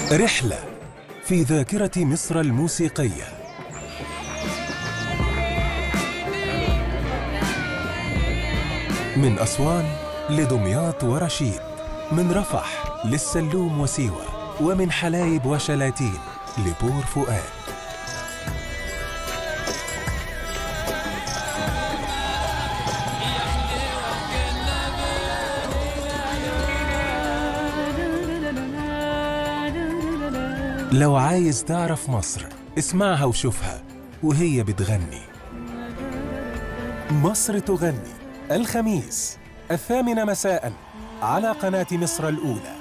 رحلة في ذاكرة مصر الموسيقية من أسوان لدمياط ورشيد من رفح للسلوم وسيوة ومن حلايب وشلاتين لبور فؤاد لو عايز تعرف مصر اسمعها وشوفها وهي بتغني مصر تغني الخميس الثامنة مساء على قناة مصر الأولى